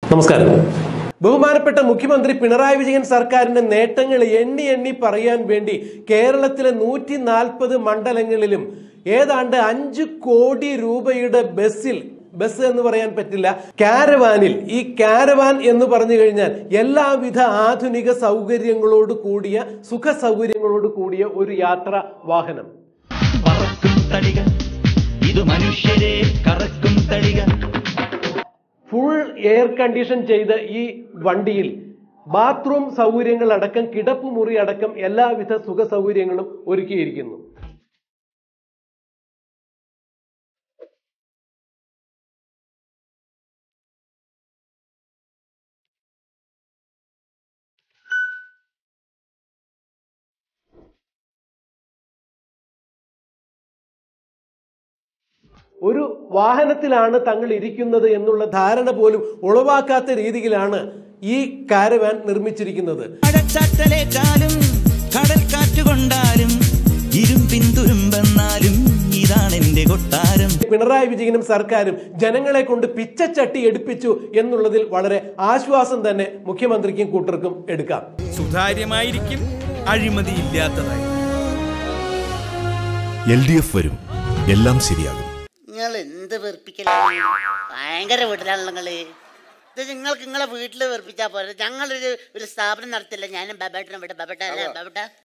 നമസ്കാരം ബഹുമാനപ്പെട്ട മുഖ്യമന്ത്രി പിണറായി വിജയൻ സർക്കാരിന്റെ നേട്ടങ്ങൾ എണ്ണി എണ്ണി പറയാൻ വേണ്ടി കേരളത്തിലെ നൂറ്റി നാൽപ്പത് മണ്ഡലങ്ങളിലും ഏതാണ്ട് അഞ്ച് കോടി രൂപയുടെ ബസ്സിൽ ബസ് എന്ന് പറയാൻ പറ്റില്ല കാരവാനിൽ ഈ കാരവാൻ എന്ന് പറഞ്ഞു കഴിഞ്ഞാൽ എല്ലാവിധ ആധുനിക സൗകര്യങ്ങളോട് കൂടിയ സുഖ സൗകര്യങ്ങളോട് കൂടിയ ഒരു യാത്രാ വാഹനം പറക്കും തളിക ഇത് മനുഷ്യരെ കറക്കും തളിക ഫുൾ എയർ കണ്ടീഷൻ ചെയ്ത ഈ വണ്ടിയിൽ ബാത്റൂം സൗകര്യങ്ങൾ അടക്കം കിടപ്പുമുറി അടക്കം എല്ലാവിധ സുഖ സൗകര്യങ്ങളും ഒരുക്കിയിരിക്കുന്നു ഒരു വാഹനത്തിലാണ് തങ്ങൾ ഇരിക്കുന്നത് എന്നുള്ള ധാരണ പോലും ഉളവാക്കാത്ത രീതിയിലാണ് ഈ കാരവാൻ നിർമ്മിച്ചിരിക്കുന്നത് അടച്ചാറ്റലേക്കാളും കടൽ കാറ്റുകൊണ്ടാലും ഇരുമ്പിൻ തുരുമ്പെന്നാലും ഇതാണ് എന്റെ കൊട്ടാരം പിണറായി വിജയനും സർക്കാരും ജനങ്ങളെ കൊണ്ട് പിച്ചച്ചട്ടി എടുപ്പിച്ചു എന്നുള്ളതിൽ വളരെ ആശ്വാസം തന്നെ മുഖ്യമന്ത്രിക്കും കൂട്ടർക്കും എടുക്കാം സുതാര്യമായിരിക്കും അഴിമതിയില്ലാത്തതായി എൽ ഡി എഫ് വരും എല്ലാം ശരിയാകും നിങ്ങൾ എന്ത് വെറുപ്പിക്കലാണ് ഭയങ്കര വീട്ടിലാണല്ലോ നിങ്ങള് ഇത് നിങ്ങൾക്ക് നിങ്ങളെ വീട്ടിൽ വെറുപ്പിച്ചാൽ പോലെ ഞങ്ങളൊരു ഒരു സ്ഥാപനം നടത്തില്ല ഞാനും ബബേട്ടനും ഇവിടെ ബബേട്ട അല്ലേ ബബേട്ട